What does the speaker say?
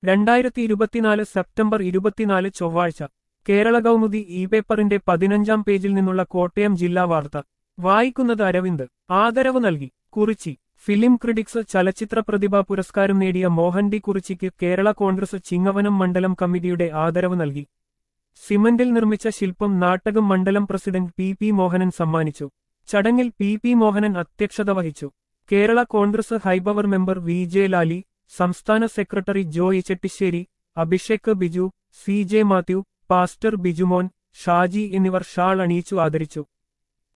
രണ്ടായിരത്തി ഇരുപത്തിനാല് സെപ്റ്റംബർ ഇരുപത്തിനാല് ചൊവ്വാഴ്ച കേരള കൗമുദി ഇ പേപ്പറിന്റെ പതിനഞ്ചാം പേജിൽ നിന്നുള്ള കോട്ടയം ജില്ലാ വാർത്ത വായിക്കുന്നത് അരവിന്ദ് ആദരവ് നൽകി കുറിച്ചി ഫിലിം ക്രിറ്റിക്സ് ചലച്ചിത്ര പ്രതിഭാ പുരസ്കാരം നേടിയ മോഹൻ ഡി കുറിച്ചിക്ക് കേരള കോൺഗ്രസ് ചിങ്ങവനം മണ്ഡലം കമ്മിറ്റിയുടെ ആദരവ് നൽകി സിമന്റിൽ നിർമ്മിച്ച ശില്പം നാട്ടകം മണ്ഡലം പ്രസിഡന്റ് പി പി മോഹനൻ സമ്മാനിച്ചു ചടങ്ങിൽ പി പി മോഹനൻ അധ്യക്ഷത വഹിച്ചു Kerala Congress high power member V J Lali സംസ്ഥാന secretary Joy Chettissery Abhishek Biju C J Mathew pastor Bijumon Shaji എന്നിവർ ഷാൾ അണിയിച്ചു ആദരിച്ചു